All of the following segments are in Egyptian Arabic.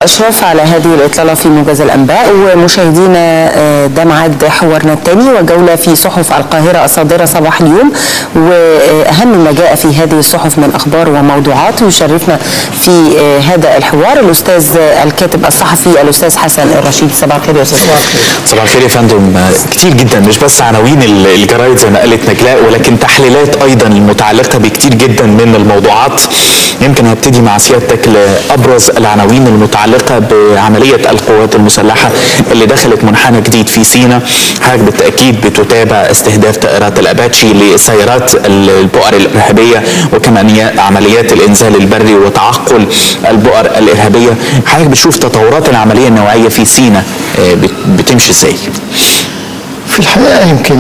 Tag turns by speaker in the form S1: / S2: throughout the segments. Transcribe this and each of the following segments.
S1: أشرف على هذه الإطلالة في موجز الأنباء ومشاهدينا ده ميعاد حوارنا الثاني وجولة في صحف القاهرة الصادرة صباح اليوم وأهم ما جاء في هذه الصحف من أخبار وموضوعات يشرفنا في هذا الحوار الأستاذ الكاتب الصحفي الأستاذ حسن الرشيد صباح الخير يا أستاذ
S2: صباح الخير يا فندم كتير جدا مش بس عناوين الجرايد زي ما قالت نجلاء ولكن تحليلات أيضا المتعلقة بكتير جدا من الموضوعات يمكن هبتدي مع سيادتك لأبرز العناوين المتعلقة متعلقة بعملية القوات المسلحة اللي دخلت منحنى جديد في سينا حضرتك بالتأكيد بتتابع استهداف طائرات الأباتشي لسيارات البؤر الإرهابية وكمان عمليات الإنزال البري وتعقل البؤر الإرهابية حضرتك بتشوف تطورات العملية النوعية في سينا بتمشي ازاي؟
S3: في الحقيقة يمكن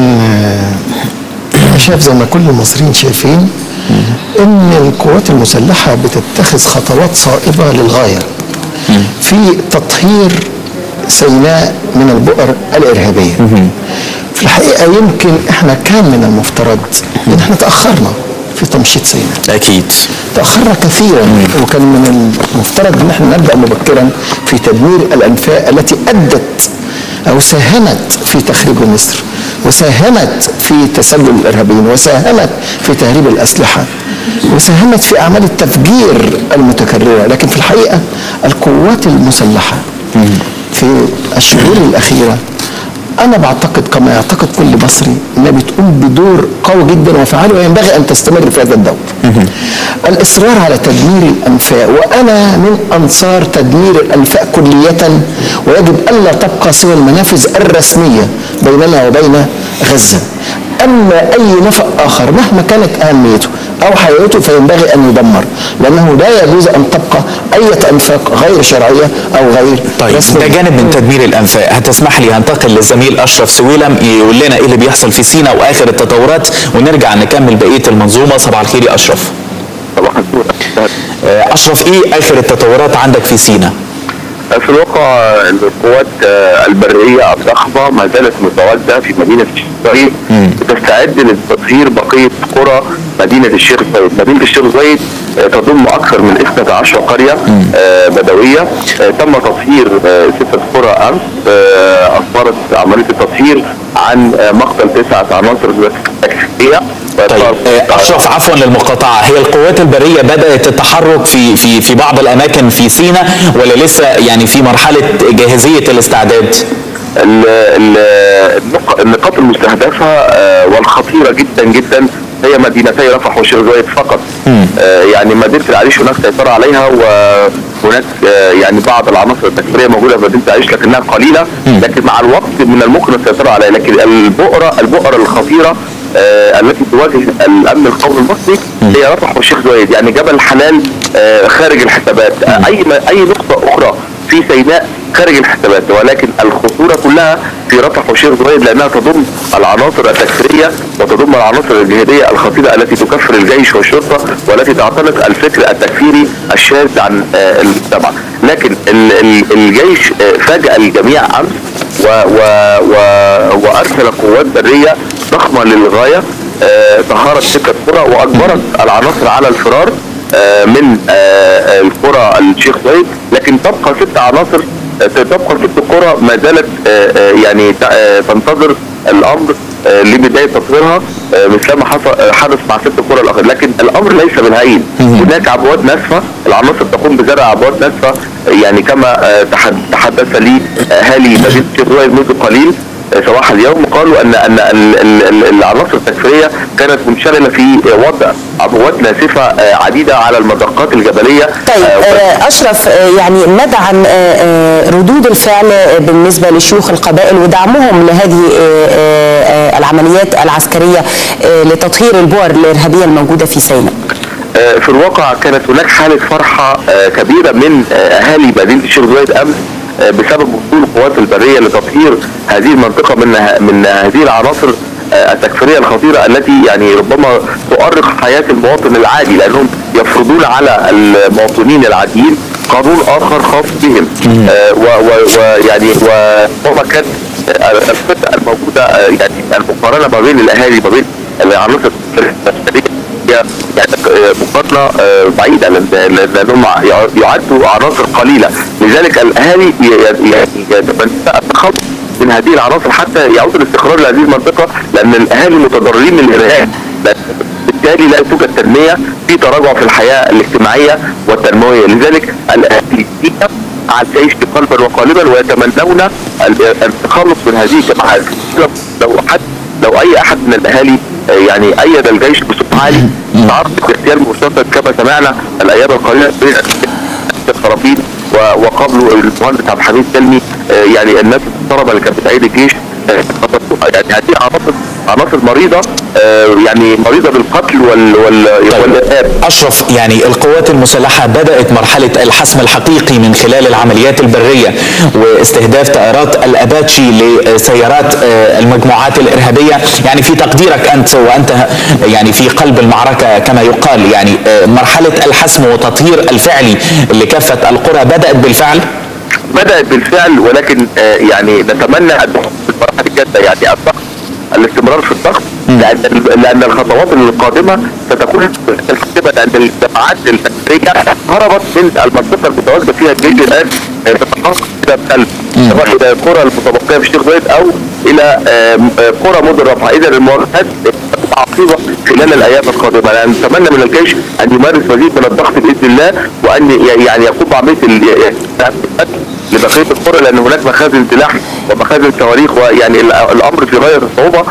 S3: أنا شايف زي ما كل المصريين شايفين ان القوات المسلحه بتتخذ خطوات صائبه للغايه في تطهير سيناء من البؤر الارهابيه في الحقيقه يمكن احنا كان من المفترض ان احنا تاخرنا في تمشيط سيناء
S2: اكيد
S3: تاخرنا كثيرا وكان من المفترض ان احنا نبدا مبكرا في تدمير الانفاق التي ادت او ساهمت في تخريب مصر وساهمت في تسلل الارهابيين وساهمت في تهريب الاسلحه وساهمت في اعمال التفجير المتكرره لكن في الحقيقه القوات المسلحه في الشهور الاخيره انا بعتقد كما يعتقد كل مصري انها بتقوم بدور قوي جدا وفعال وينبغي ان تستمر في هذا الدور. الاصرار على تدمير الانفاق وانا من انصار تدمير الانفاق كليه ويجب الا تبقى سوى المنافذ الرسميه بيننا وبين غزه. اما اي نفق اخر مهما كانت اهميته او حياته فينبغي ان يدمر لانه لا يجوز ان تبقى اي انفاق غير شرعيه او غير
S2: طيب
S3: رسميه
S2: ده جانب من تدمير الانفاق هتسمح لي هنتقل للزميل اشرف سويلم يقول لنا ايه اللي بيحصل في سينا واخر التطورات ونرجع نكمل بقيه المنظومه صباح الخير يا اشرف
S4: صباح النور
S2: اشرف ايه اخر التطورات عندك في سينا
S4: في الواقع القوات البريه الضخمه ما زالت متواجده في مدينه الشيخ بتستعد لتطهير بقيه قرى مدينه الشيخ زايد، مدينه الشيخ زايد تضم اكثر من 12 قريه بدويه تم تطهير سته قرى امس اصدرت عمليه التطهير عن مقتل تسعه عناصر تكفيريه
S2: طيب اشرف عفوا للمقاطعه هي القوات البريه بدات التحرك في في في بعض الاماكن في سينا ولا لسه يعني في مرحله جاهزيه الاستعداد؟
S4: النقاط المستهدفه والخطيره جدا جدا هي مدينتي رفح وشيخ زايد فقط آه يعني مدينه العريش هناك سيطره عليها وهناك آه يعني بعض العناصر التكفيريه موجوده في مدينه العريش لكنها قليله لكن مع الوقت من الممكن السيطره عليها لكن البؤره البؤره الخطيره آه التي تواجه الامن القومي المصري هي رفح وشيخ زايد يعني جبل حلال آه خارج الحسابات آه اي اي نقطه اخرى في سيناء خارج الحسابات ولكن الخطوره كلها في رفح وشيخ زايد لانها تضم العناصر التكفيريه وتضم العناصر الجهاديه الخطيره التي تكفر الجيش والشرطه والتي تعتنق الفكر التكفيري الشاذ عن المجتمع لكن الجيش فاجأ الجميع امس و و و وارسل قوات بريه ضخمه للغايه طهرت سته قرى واجبرت العناصر على الفرار من القرى الشيخ زايد لكن تبقى ست عناصر تبقى ست قرى ما زالت يعني تنتظر الامر لبدايه تطويرها مثلما حصل حدث مع ست قرى الاخر لكن الامر ليس بالهين هناك عبوات ناسفه العناصر تقوم بزرع عبوات ناسفه يعني كما تحدث لي اهالي مدينه الشيخ زايد منذ قليل صباح اليوم قالوا ان ان العناصر التكفيريه كانت منشغله في وضع عبوات ناسفه عديده على المدقات الجبليه
S1: طيب اشرف يعني مدى عن ردود الفعل بالنسبه لشيوخ القبائل ودعمهم لهذه العمليات العسكريه لتطهير البؤر الارهابيه الموجوده في سيناء
S4: في الواقع كانت هناك حاله فرحه كبيره من اهالي مدينه الشيخ زايد امس بسبب وصول القوات البريه لتطهير هذه المنطقه من من هذه العناصر التكفيريه الخطيره التي يعني ربما تؤرق حياه المواطن العادي لانهم يفرضون على المواطنين العاديين قانون اخر خاص بهم ويعني وما كان الفتره الموجوده يعني المقارنه ما بين الاهالي ما بين العناصر هي يعني آه، مقارنه آه، بعيده لأن- لانهم يع- يعدوا عناصر قليله لذلك الاهالي ي- ي- يعني يتبنى التخلص من هذه العناصر حتى يعود الاستقرار لهذه المنطقه لان الاهالي متضررين من الارهاب لأن بالتالي لا توجد تنميه في تراجع في الحياه الاجتماعيه والتنمويه لذلك الاهالي على العيش قلبا وقالبا ويتمنون ال- التخلص من هذه الجماعات لو حد لو اي احد من الاهالي آه، يعني ايد الجيش بصوت عالي تعرض باغتيال مرتبط كما سمعنا الايام القليله بين الخرابين و- وقبله المهندس عبد الحميد سلمي آه، يعني الناس المحترمه اللي كانت بتعيد الجيش آه، يعني هذه عناصر عناصر مريضه آه، يعني مريضه بالقتل وال وال والارهاب
S2: أشرف يعني القوات المسلحة بدأت مرحلة الحسم الحقيقي من خلال العمليات البرية واستهداف طائرات الأباتشي لسيارات آه، المجموعات الإرهابية يعني في تقديرك أنت وأنت يعني في قلب المعركة كما يقال يعني آه، مرحلة الحسم وتطهير الفعلي لكافة القرى بدأت بالفعل
S4: بدات بالفعل ولكن آه، يعني نتمنى ان في المراحل الجاده يعني الضغط الاستمرار في الضغط لان لان الخطوات القادمه ستكون الحاسمه لان الجماعات الفكريه هربت من المنطقه المتواجده فيها الجيش الان آه، تتحقق الى السلب سواء الى القرى المتبقيه في الشيخ زايد او الى آه، آه، قرى مدن رفح اذا المواجهات ستكون عصيبه خلال الايام القادمه لان نتمنى من الجيش ان يمارس مزيد من الضغط باذن الله وان ي- يعني يقوم بعمليه ال- لبقيه القرى لان هناك مخازن سلاح ومخازن صواريخ ويعني ال- الامر في غايه الصعوبه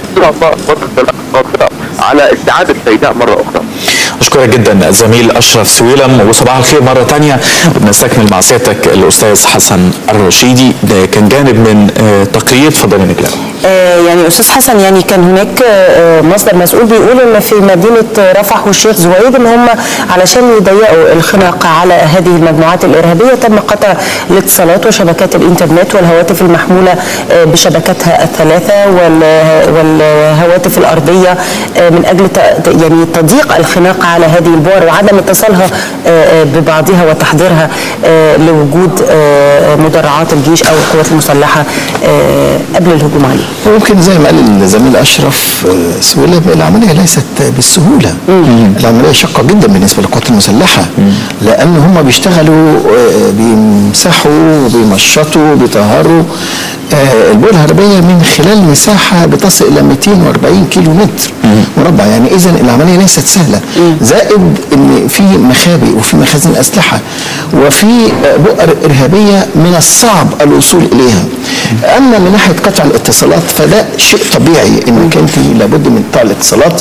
S4: قادرة على استعاده سيناء مره اخرى.
S2: أشكرك جدا الزميل أشرف سويلم وصباح الخير مرة تانية وبنستكمل مع سيادتك الأستاذ حسن الرشيدي ده كان جانب من آه، تقرير تفضل يا نجلاء
S1: آه، يعني استاذ حسن يعني كان هناك آه، مصدر مسؤول بيقول ان في مدينه رفح والشيخ زويد ان هم علشان يضيقوا الخناق على هذه المجموعات الارهابيه تم قطع الاتصالات وشبكات الانترنت والهواتف المحموله آه، بشبكاتها الثلاثه وال- والهواتف الارضيه آه، من اجل ت- يعني تضييق الخناق على هذه البؤر وعدم اتصالها آه، آه، ببعضها وتحضيرها آه، لوجود آه، مدرعات الجيش او القوات المسلحه آه، قبل الهجوم عليه.
S3: ممكن زي ما قال الزميل اشرف آه، سويلم العمليه ليست بالسهوله العمليه شاقه جدا بالنسبه للقوات المسلحه لان هم بيشتغلوا آه، بيمسحوا بيمشطوا بيطهروا آه، البؤر الهربيه من خلال مساحه بتصل الى 240 كيلو متر مربع يعني اذا العمليه ليست سهله زائد ان في مخابئ وفي مخازن اسلحه وفي آه، بؤر ارهابيه من الصعب الوصول اليها اما من ناحيه قطع الاتصالات فده شيء طبيعي انك انت لابد من قطع الاتصالات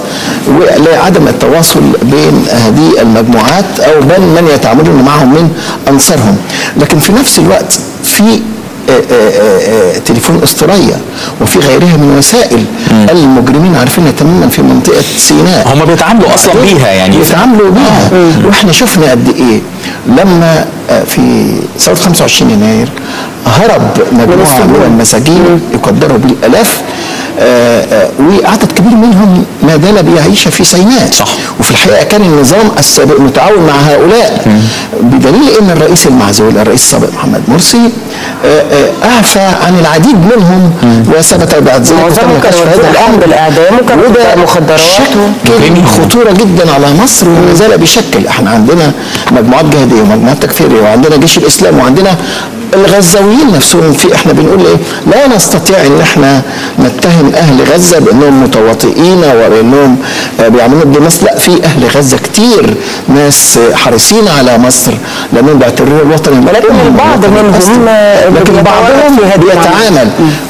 S3: وعدم التواصل بين هذه المجموعات او بين من يتعاملون معهم من انصارهم لكن في نفس الوقت في آه، آه، آه، تليفون اسطوريه وفي غيرها من وسائل المجرمين عارفينها تماما في منطقه سيناء
S2: هم بيتعاملوا أصلا بيها يعني
S3: يتعاملوا بيها واحنا شفنا قد ايه لما آه، في ثوره 25 يناير هرب مجموعه من المساجين يقدروا بالالاف آه، آه، وعدد كبير منهم ما زال بيعيش في سيناء
S2: صح.
S3: وفي الحقيقه كان النظام السابق متعاون مع هؤلاء بدليل ان الرئيس المعزول الرئيس السابق محمد مرسي آه، آه، اعفى عن العديد منهم وثبت بعد ذلك
S1: معظمهم
S3: وتم
S1: كانوا
S3: كشف هذا
S1: واخدين
S3: الامر
S1: بالإعدام وكانوا
S3: وده
S1: مخدرات
S3: شكل خطوره جدا على مصر وما زال بيشكل احنا عندنا مجموعات جهاديه ومجموعات تكفيريه وعندنا جيش الاسلام وعندنا الغزاويين نفسهم في احنا بنقول ايه لا نستطيع ان احنا نتهم اهل غزه بانهم متواطئين وبانهم آه، بيعملوا ضد مصر لا في اهل غزه كتير ناس آه، حريصين على مصر لانهم بيعتبروها الوطن
S1: ولكن
S3: الأم
S1: البعض
S3: والوطن
S1: منهم،
S3: الأصلي.
S1: آه،
S3: لكن
S1: بيتواجد
S3: بعضهم
S1: في هذه
S3: بيتعامل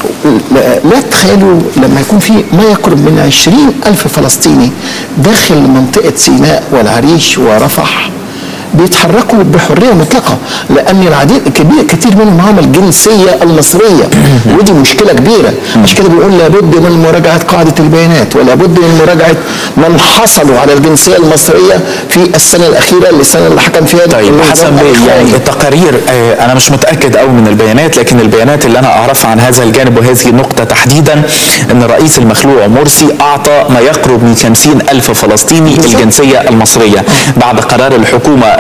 S3: لا- لا تخيلوا لما يكون في ما يقرب من عشرين ألف فلسطيني داخل منطقة سيناء والعريش ورفح بيتحركوا بحريه مطلقه لان العديد كبير كتير منهم معاهم الجنسيه المصريه ودي مشكله كبيره عشان كده بنقول لابد من مراجعه قاعده البيانات ولابد من مراجعه من حصلوا على الجنسيه المصريه في السنه الاخيره السنه اللي حكم فيها
S2: طيب
S3: النظام
S2: حسب
S3: الإخواني.
S2: يعني التقارير آه، انا مش متاكد قوي من البيانات لكن البيانات اللي انا اعرفها عن هذا الجانب وهذه النقطه تحديدا ان الرئيس المخلوع مرسي اعطى ما يقرب من 50 الف فلسطيني الجنسيه المصريه بعد قرار الحكومه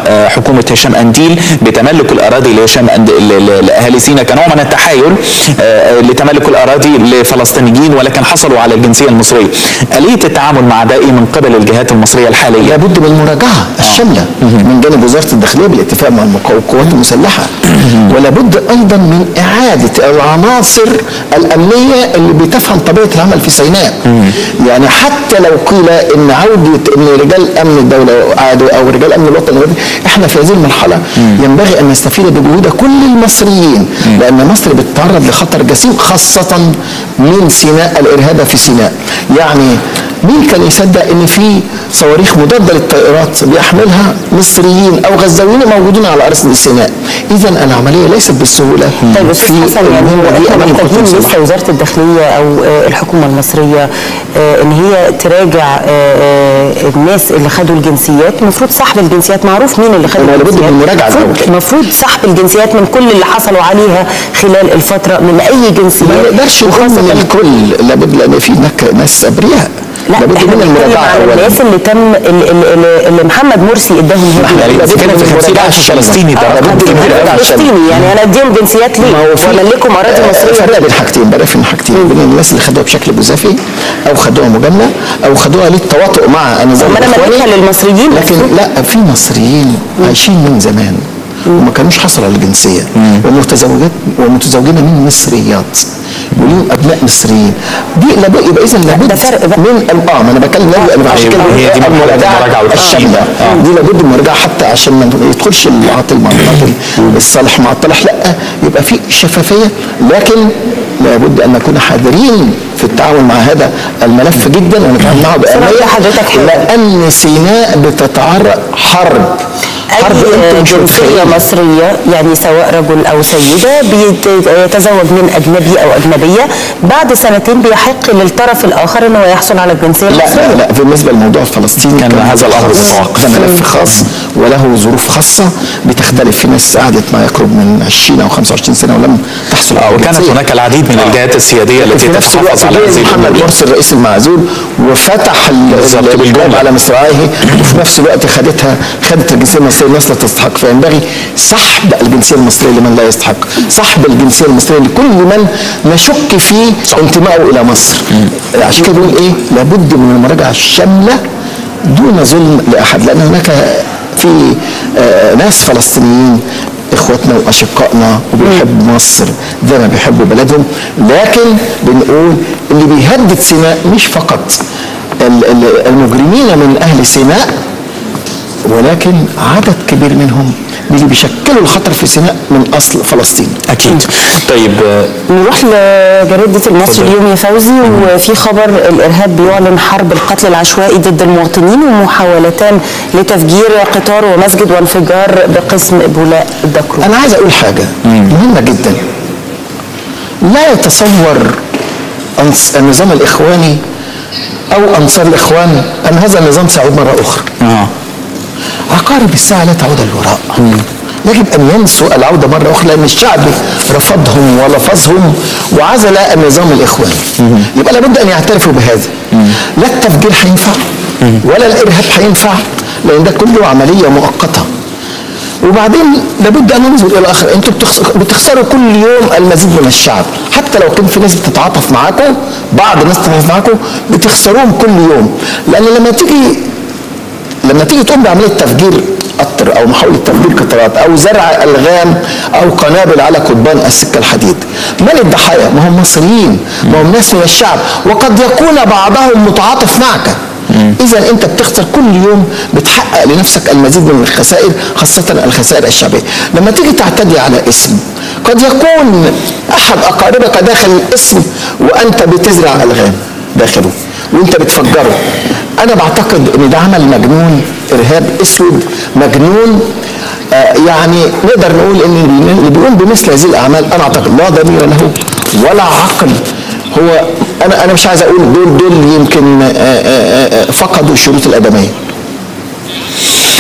S2: آه، حكومه هشام انديل بتملك الاراضي لهشام أند... ل- ل- لاهالي سيناء كنوع من التحايل آه، لتملك الاراضي لفلسطينيين ولكن حصلوا على الجنسيه المصريه. اليه التعامل مع ده إيه من قبل الجهات المصريه الحاليه؟
S3: لابد من المراجعه الشامله من جانب وزاره الداخليه بالاتفاق مع المقا- القوات المسلحه ولابد ايضا من اعاده العناصر الامنيه اللي بتفهم طبيعه العمل في سيناء يعني حتى لو قيل ان عوده ان رجال امن الدوله عادوا او رجال امن الوطن الوطني، احنا في هذه المرحله ينبغي ان نستفيد بجهود كل المصريين لان مصر بتتعرض لخطر جسيم خاصه من سيناء الارهاب في سيناء يعني مين كان يصدق ان في صواريخ مضاده للطائرات بيحملها مصريين او غزاويين موجودين على ارض سيناء اذا العمليه ليست بالسهوله
S1: طيب استاذ حسن يعني
S3: المهمة
S1: هو
S3: دي
S1: احنا
S3: أمام القوات
S1: محتاجين
S3: المسلحة.
S1: لسه وزاره الداخليه او آه، الحكومه المصريه آه، ان هي تراجع آه، آه، الناس اللي خدوا الجنسيات المفروض سحب الجنسيات معروف مين اللي خد
S3: أنا لابد
S1: الجنسيات
S3: من المراجعة
S1: المفروض-
S3: الأول.
S1: المفروض سحب الجنسيات من كل اللي حصلوا عليها خلال الفتره من اي جنسيات
S3: ما نقدرش نقول من
S1: وخاصة-
S3: الكل لابد لان في هناك ناس ابرياء
S1: لا
S3: لابد
S1: احنا
S3: من
S1: بنتكلم
S3: المراجعه
S1: عن
S3: اولا
S1: الناس اللي تم اللي, اللي, اللي محمد مرسي اداهم
S3: احنا
S1: هذه
S3: لابد
S2: بنتكلم في
S3: من
S2: 50
S3: المراجعة
S2: ألف
S3: الشاملة.
S2: فلسطيني ده
S3: آه،
S2: رقم
S3: لابد من
S2: كبير
S3: المراجعة الشاملة.
S1: فلسطيني يعني انا اديهم جنسيات ليه
S3: ما هو في-
S1: واملكهم اراضي
S3: آه،
S1: مصريه
S3: فرق بين حاجتين فرق بين حاجتين بين الناس اللي خدوها بشكل جزافي او خدوها مجامله او خدوها للتواطؤ مع النظام
S1: طب ما انا
S3: الإخواني.
S1: ملكها للمصريين
S3: لكن لا في مصريين عايشين من زمان وما كانوش حصلوا على الجنسيه ومتزوجات ومتزوجين من مصريات وليهم ابناء مصريين دي لابد يبقى اذا لابد
S1: ده فرق بقى.
S3: من اه ما انا بتكلم لابد انا عشان كده
S2: هي دي
S3: بقول
S2: مرحلة المراجعة والتحكيم.
S3: الشامله
S2: آه.
S3: دي لابد من المراجعه حتى عشان ما يدخلش العاطل مع الباطل الصالح مع الطالح لا يبقى في شفافيه لكن لابد ان نكون حذرين في التعامل مع هذا الملف جدا ونتعامل معه بأهمية
S1: حضرتك حاجة.
S3: لأن سيناء بتتعرض حرب حرب
S1: اي
S3: انتم مش
S1: جنسيه
S3: متخيلين
S1: مصريه يعني سواء رجل او سيده بيتزوج من اجنبي او اجنبيه بعد سنتين بيحق للطرف الاخر انه يحصل على الجنسيه
S3: لا
S1: المصريه
S3: لا لا بالنسبه لموضوع فلسطين
S2: كان هذا الأمر
S3: خاص.
S2: متوقف.
S3: ده ملف خاص وله ظروف خاصه بتختلف في ناس قعدت ما يقرب من 20 او 25 سنه ولم تحصل على
S2: وكانت
S3: الجنسية.
S2: هناك العديد من الجهات السياديه التي
S3: في نفس الوقت
S2: تتحفظ على
S3: جه
S2: هذه
S3: محمد
S2: الامور
S3: مرسي الرئيس المعزول وفتح ال-
S2: بالظبط،
S3: ال- الباب
S2: بالجملة.
S3: على مصراعيه وفي نفس الوقت خدتها خدت الجنسيه المصريه الناس لا تستحق فينبغي سحب الجنسيه المصريه لمن لا يستحق سحب الجنسيه المصريه لكل من نشك في انتمائه الى مصر عشان كده بنقول ايه لابد من المراجعه الشامله دون ظلم لاحد لان هناك في آه، ناس فلسطينيين اخواتنا واشقائنا وبيحبوا مصر زي ما بيحبوا بلدهم لكن بنقول اللي بيهدد سيناء مش فقط ال- ال- المجرمين من اهل سيناء ولكن عدد كبير منهم اللي بيشكلوا الخطر في سيناء من اصل فلسطين
S2: اكيد طيب آه،
S1: نروح لجريدة المصري
S2: اتفضل.
S1: اليوم يا فوزي وفي خبر الإرهاب بيعلن حرب القتل العشوائي ضد المواطنين ومحاولتان لتفجير قطار ومسجد وانفجار بقسم بولاء الدكرو
S3: انا عايز اقول حاجه مهمه جدا لا يتصور أنص- النظام الاخواني او انصار الاخوان ان هذا النظام سيعود مره اخرى
S2: اه
S3: عقارب الساعة لا تعود للوراء يجب أن ينسوا العودة مرة أخرى لأن الشعب رفضهم ولفظهم وعزل النظام الإخواني يبقى لابد أن يعترفوا بهذا لا التفجير هينفع ولا الإرهاب هينفع لأن ده كله عملية مؤقتة وبعدين لابد ان ننظر الى الاخر انتوا بتخس- بتخسروا كل يوم المزيد من الشعب حتى لو كان في ناس بتتعاطف معاكم بعض الناس بتتعاطف معاكم بتخسروهم كل يوم لان لما تيجي لما تيجي تقوم بعمليه تفجير قطر او محاوله تفجير قطارات او زرع الغام او قنابل على قضبان السكه الحديد من الضحايا ما هم مصريين ما هم ناس من الشعب وقد يكون بعضهم متعاطف معك اذا انت بتخسر كل يوم بتحقق لنفسك المزيد من الخسائر خاصه الخسائر الشعبيه لما تيجي تعتدي على اسم قد يكون احد اقاربك داخل الاسم وانت بتزرع الغام داخله وانت بتفجره انا بعتقد ان ده عمل مجنون ارهاب اسود مجنون آه يعني نقدر نقول ان اللي بيقوم بمثل هذه الاعمال انا اعتقد لا ضمير له ولا عقل هو انا انا مش عايز اقول دول دول يمكن آه، آه، آه، فقدوا الشروط الادميه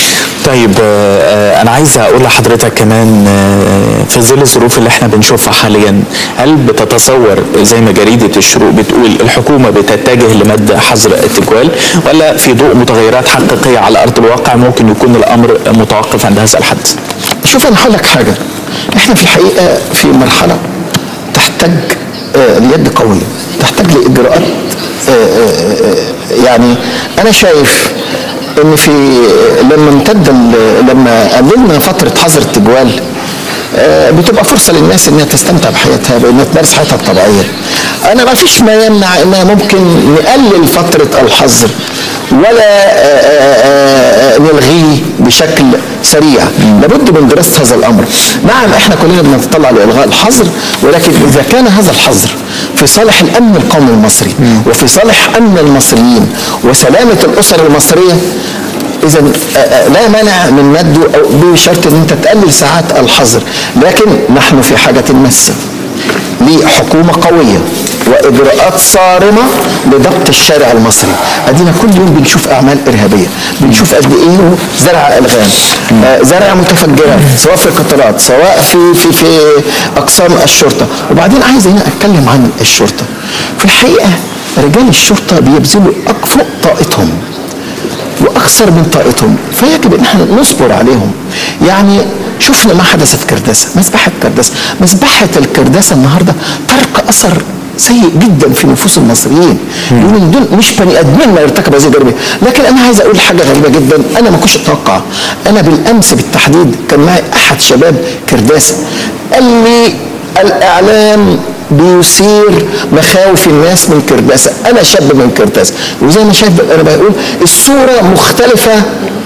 S2: طيب آه، آه، انا عايز اقول لحضرتك كمان آه، في ظل الظروف اللي احنا بنشوفها حاليا هل بتتصور زي ما جريده الشروق بتقول الحكومه بتتجه لمد حظر التجوال ولا في ضوء متغيرات حقيقيه على ارض الواقع ممكن يكون الامر متوقف عند هذا الحد؟
S3: شوف انا هقول لك حاجه احنا في الحقيقه في مرحله تحتاج آه، ليد قويه تحتاج لاجراءات آه، آه، آه، يعني انا شايف ان في لما امتد ال- لما قللنا فتره حظر التجوال آه، بتبقى فرصه للناس انها تستمتع بحياتها بانها تمارس حياتها الطبيعيه. انا ما فيش ما يمنع انها ممكن نقلل فتره الحظر ولا آه، آه، آه، نلغيه بشكل سريع لابد من دراسه هذا الامر نعم احنا كلنا بنتطلع لالغاء الحظر ولكن اذا كان هذا الحظر في صالح الامن القومي المصري وفي صالح امن المصريين وسلامه الاسر المصريه اذا لا مانع من مده أو بشرط ان انت تقلل ساعات الحظر لكن نحن في حاجه ماسه لحكومه قويه واجراءات صارمه لضبط الشارع المصري ادينا كل يوم بنشوف اعمال ارهابيه بنشوف قد ايه زرع الغام آه، زرع متفجرات سواء في القطارات سواء في في في اقسام الشرطه وبعدين عايز هنا اتكلم عن الشرطه في الحقيقه رجال الشرطه بيبذلوا أك- فوق طاقتهم واكثر من طاقتهم فيجب ان احنا نصبر عليهم يعني شفنا ما حدث في كرداسه مذبحه كرداسه مذبحه الكرداسه النهارده ترك اثر سيء جدا في نفوس المصريين يقولوا إن دول مش بني ادمين ما ارتكب هذه الجريمه لكن انا عايز اقول حاجه غريبه جدا انا ما كنتش اتوقع انا بالامس بالتحديد كان معي احد شباب كرداسه قال لي الاعلام بيثير مخاوف الناس من كرداسه انا شاب من كرداسه وزي ما شايف انا بقول الصوره مختلفه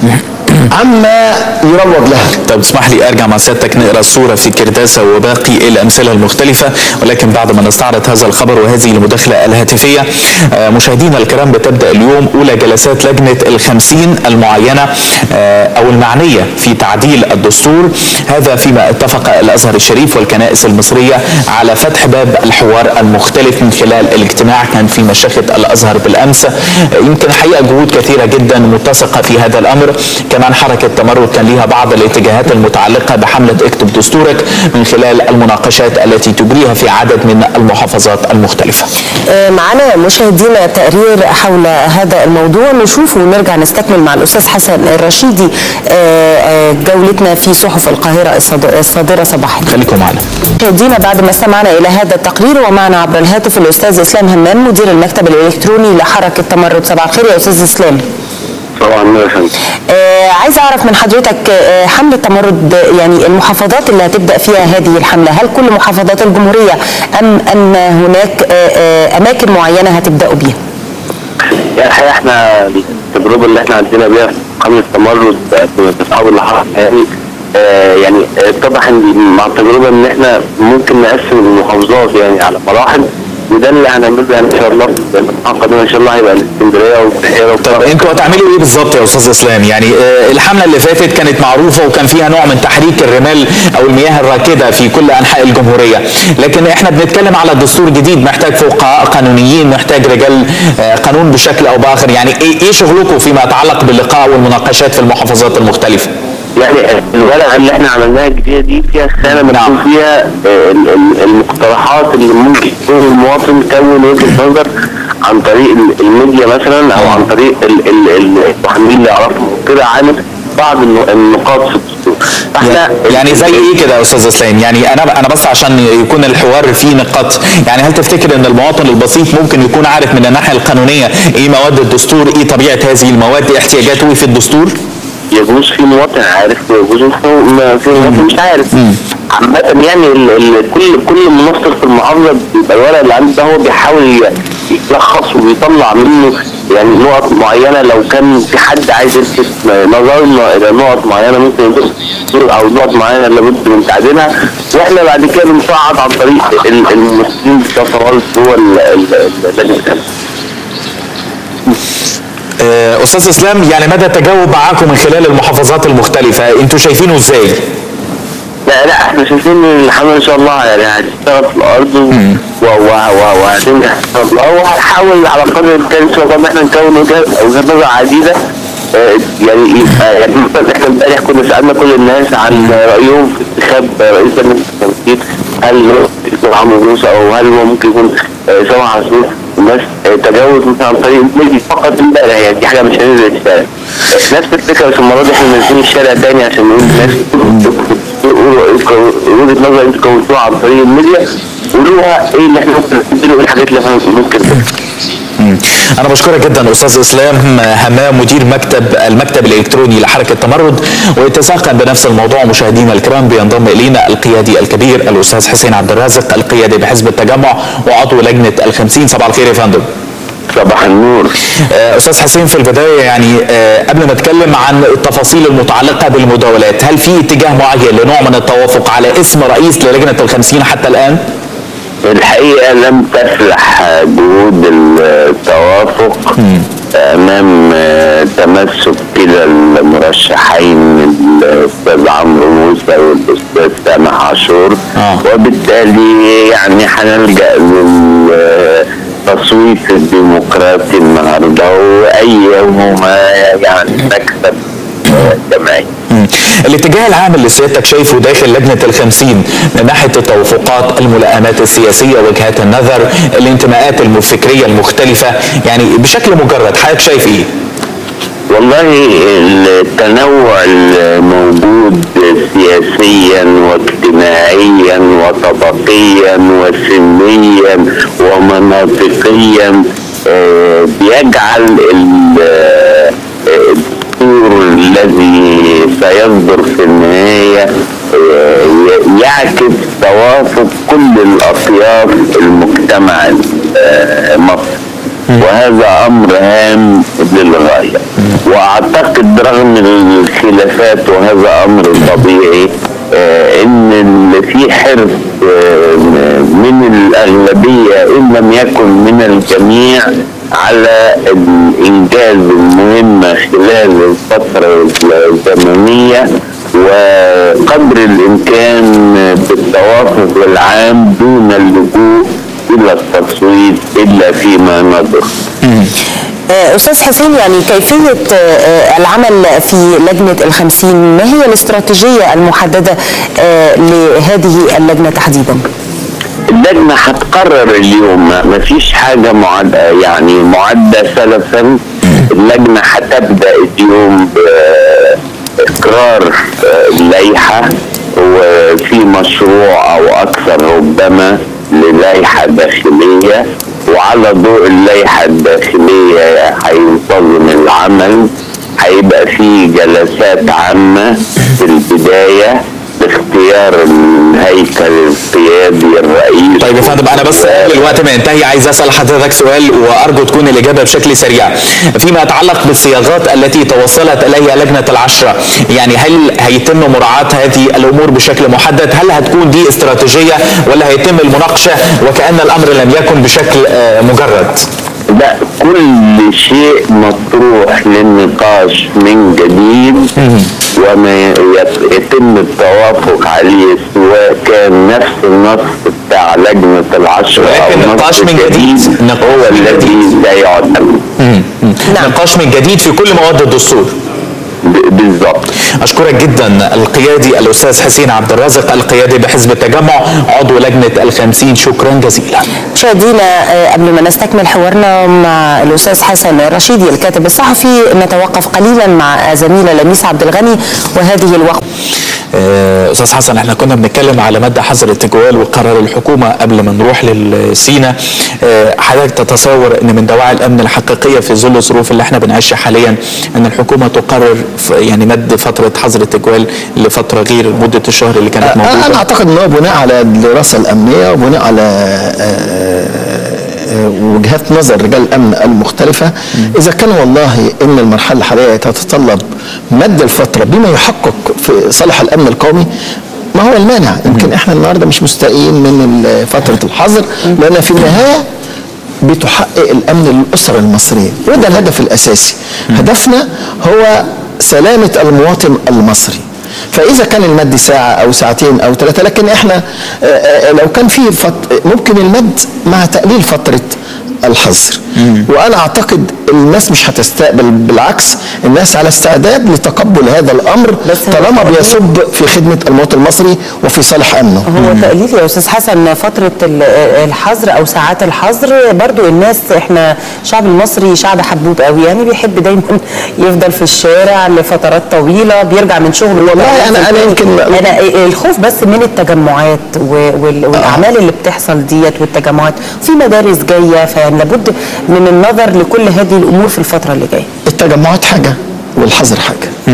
S3: عما يروج لها
S2: طب اسمح لي ارجع مع سيادتك نقرا الصوره في كرداسه وباقي الامثله المختلفه ولكن بعد ما نستعرض هذا الخبر وهذه المداخله الهاتفيه آه، مشاهدينا الكرام بتبدا اليوم اولى جلسات لجنه الخمسين المعينه آه، او المعنيه في تعديل الدستور هذا فيما اتفق الازهر الشريف والكنائس المصريه على فتح باب الحوار المختلف من خلال الاجتماع كان في مشيخه الازهر بالامس آه، يمكن حقيقه جهود كثيره جدا متسقه في هذا الامر كمان حركه تمرد كان ليها بعض الاتجاهات المتعلقه بحمله اكتب دستورك من خلال المناقشات التي تجريها في عدد من المحافظات المختلفه.
S1: آه، معنا مشاهدينا تقرير حول هذا الموضوع نشوفه ونرجع نستكمل مع الأستاذ حسن الرشيدي آه، آه، جولتنا في صحف القاهرة الصاد- الصادرة صباحا
S2: خليكم معنا.
S1: مشاهدينا بعد ما استمعنا إلى هذا التقرير ومعنا عبر الهاتف الأستاذ إسلام همام مدير المكتب الإلكتروني لحركة تمرد صباح الخير يا أستاذ إسلام
S4: طبعا يا فندم
S1: آه عايز اعرف من حضرتك آه حمله تمرد آه، يعني المحافظات اللي هتبدا فيها هذه الحمله هل كل محافظات الجمهوريه ام ان هناك آه آه اماكن معينه هتبداوا بيها؟
S4: يعني الحقيقه احنا التجربه اللي احنا عدينا بيها في حمله التمرد في تصحاب الحرب يعني آه يعني اتضح ان مع التجربه ان احنا ممكن نقسم المحافظات يعني على مراحل وده اللي هنعمله يعني ان شاء الله في المرحله القادمه ان شاء الله هيبقى الاسكندريه والبحيره
S2: طب انتوا هتعملوا ايه بالظبط يا استاذ اسلام؟ يعني آه، الحمله اللي فاتت كانت معروفه وكان فيها نوع من تحريك الرمال او المياه الراكده في كل انحاء الجمهوريه، لكن احنا بنتكلم على دستور جديد محتاج فقهاء قانونيين، محتاج رجال آه، قانون بشكل او باخر، يعني ايه ايه شغلكم فيما يتعلق باللقاء والمناقشات في المحافظات المختلفه؟
S4: يعني الورقه اللي احنا عملناها الجديده دي فيها خانه مكتوب
S2: نعم.
S4: فيها آه، ال- ال- المقترحات اللي ممكن يكون المواطن كون وجهه نظر عن طريق ال- الميديا مثلا او عن طريق ال- ال- ال- المحامين اللي يعرفوا كده عن بعض النو- النقاط في الدستور فاحنا
S2: يعني زي ايه كده يا استاذ اسلام يعني انا انا بس عشان يكون الحوار فيه نقاط يعني هل تفتكر ان المواطن البسيط ممكن يكون عارف من الناحيه القانونيه ايه مواد الدستور ايه طبيعه هذه المواد ايه احتياجاته ايه في الدستور
S4: يجوز في مواطن عارف ويجوز في ما- في مواطن مش عارف عامة يعني ال ال كل كل منسق في المحافظة بيبقى الورق اللي عنده ده هو بيحاول ي- يلخص وبيطلع منه يعني نقط معينة لو كان في حد عايز يلفت نظرنا إلى نقط معينة ممكن يدرس أو نقط معينة لابد من تعديلها وإحنا بعد كده بنصعد عن طريق ال- المسؤولين بتوع التواصل جوه ال- ال- ال- اللجنة
S2: آه، استاذ اسلام يعني مدى التجاوب معاكم من خلال المحافظات المختلفه انتوا شايفينه ازاي
S4: لا لا احنا شايفين ان الحمله ان شاء الله يعني هتشتغل في الارض و- و- و- و- وهتنجح ان شاء الله وهنحاول على قدر الامكان ان شاء الله ان احنا نكون وجهات وجهات نظر عديده آه، يعني يبقى يعني مثلا احنا امبارح كنا سالنا كل الناس عن رايهم في انتخاب رئيس لجنه التنسيق هل هو يكون عمرو موسى او هل هو ممكن يكون آه، سامح عاشور الناس آه، تجاوز مثلا عن طريق الميديا فقط امبارح يعني دي حاجه مش هننزل الشارع آه، نفس الفكره بس المره دي احنا نازلين الشارع تاني عشان نقول للناس قولوا وجهه نظر انتوا كونتوها عن طريق الميديا قولوها ايه اللي احنا ممكن نستفيد وايه الحاجات اللي احنا ممكن
S2: مم. انا بشكرك جدا استاذ اسلام همام مدير مكتب المكتب الالكتروني لحركه تمرد واتساقا بنفس الموضوع مشاهدينا الكرام بينضم الينا القيادي الكبير الاستاذ حسين عبد الرازق القيادي بحزب التجمع وعضو لجنه الخمسين صباح الخير يا فندم
S4: صباح النور
S2: آه، استاذ حسين في البدايه يعني آه، قبل ما اتكلم عن التفاصيل المتعلقه بالمداولات هل في اتجاه معين لنوع من التوافق على اسم رئيس للجنه الخمسين حتى الان؟
S4: الحقيقة لم تفلح جهود التوافق أمام تمسك كلا المرشحين الأستاذ عمرو موسى والأستاذ سامح عاشور
S2: آه.
S4: وبالتالي يعني هنلجأ للتصويت الديمقراطي النهارده وأيهما يعني مكسب جماعي
S2: مم. الاتجاه العام اللي سيادتك شايفه داخل لجنة الخمسين من ناحية التوافقات الملائمات السياسية وجهات النظر الانتماءات الفكرية المختلفة يعني بشكل مجرد حضرتك شايف ايه؟
S4: والله التنوع الموجود سياسيا واجتماعيا وطبقيا وسنيا ومناطقيا آه، بيجعل ال- آه، الدستور الذي سيصدر في النهاية آه، ي- يعكس توافق كل الأطياف المجتمع المصري وهذا امر هام للغايه واعتقد رغم الخلافات وهذا امر طبيعي آه، ان اللي في حرص آه، من الاغلبيه ان لم يكن من الجميع على الانجاز المهمه خلال الفتره الزمنيه وقدر الامكان بالتوافق العام دون اللجوء الى التصويت الا فيما نظر
S1: آه، أستاذ حسين يعني كيفية آه، العمل في لجنة الخمسين ما هي الاستراتيجية المحددة آه، لهذه اللجنة تحديدا؟
S4: اللجنه هتقرر اليوم ما فيش حاجه معدة يعني معده سلفا اللجنه هتبدا اليوم باقرار اللائحه وفي مشروع او اكثر ربما للائحه داخليه وعلى ضوء اللائحه الداخليه هينتظم العمل هيبقى في جلسات عامه في البدايه لاختيار الهيكل القيادي الرئيس
S2: طيب يا فندم انا بس قبل الوقت ما ينتهي عايز اسال حضرتك سؤال وارجو تكون الاجابه بشكل سريع فيما يتعلق بالصياغات التي توصلت اليها لجنه العشره يعني هل هيتم مراعاه هذه الامور بشكل محدد هل هتكون دي استراتيجيه ولا هيتم المناقشه وكان الامر لم يكن بشكل آه، مجرد
S4: لا كل شيء مطروح للنقاش من جديد وما يت- يتم التوافق عليه سواء كان نفس النص بتاع لجنة العشرة
S2: ولكن
S4: أو
S2: نقاش
S4: نص
S2: من جديد. نقاش
S4: هو
S2: من
S4: الذي
S2: جديد.
S4: لا يعتمد
S1: نعم.
S2: نقاش من جديد في كل مواد الدستور
S4: ب- بالضبط
S2: اشكرك جدا القيادي الاستاذ حسين عبد الرازق القيادي بحزب التجمع عضو لجنه الخمسين شكرا جزيلا
S1: مشاهدينا آه، قبل ما نستكمل حوارنا مع الاستاذ حسن الرشيدي الكاتب الصحفي نتوقف قليلا مع زميله لميس عبد الغني وهذه الوقفه
S2: آه، استاذ حسن احنا كنا بنتكلم على ماده حظر التجوال وقرار الحكومه قبل ما نروح للسينا آه، حضرتك تتصور ان من دواعي الامن الحقيقيه في ظل الظروف اللي احنا بنعيشها حاليا ان الحكومه تقرر ف- يعني مد فتره حظر التجوال لفتره غير مده الشهر اللي كانت
S3: انا
S2: موجوده
S3: اعتقد ان هو بناء على الدراسه الامنيه وبناء على آه، آه، وجهات نظر رجال الامن المختلفه اذا كان والله ان المرحله الحاليه تتطلب مد الفتره بما يحقق في صالح الامن القومي ما هو المانع يمكن احنا النهارده مش مستائين من ال- فتره الحظر لان في النهايه بتحقق الامن للاسره المصريه وده الهدف الاساسي هدفنا هو سلامه المواطن المصري فاذا كان المد ساعه او ساعتين او ثلاثه لكن احنا آه، آه، لو كان في فت... ممكن المد مع تقليل فتره الحظر وانا اعتقد الناس مش هتستقبل بالعكس الناس على استعداد لتقبل هذا الامر
S1: بس هو
S3: طالما
S1: تقليل.
S3: بيصب في خدمه المواطن المصري وفي صالح امنه
S1: هو تقليل يا استاذ حسن فتره ال- الحظر او ساعات الحظر برضو الناس احنا الشعب المصري شعب حبوب قوي يعني بيحب دايما يفضل في الشارع لفترات طويله بيرجع من شغله
S3: والله
S1: يرجع
S3: أنا- أنا
S1: تاني.
S3: يمكن-
S1: انا الخوف بس من التجمعات و- وال- والاعمال اللي بتحصل ديت والتجمعات في مدارس جايه فيعني لابد من النظر لكل هذه الامور في الفتره اللي جايه
S3: التجمعات حاجه والحظر حاجه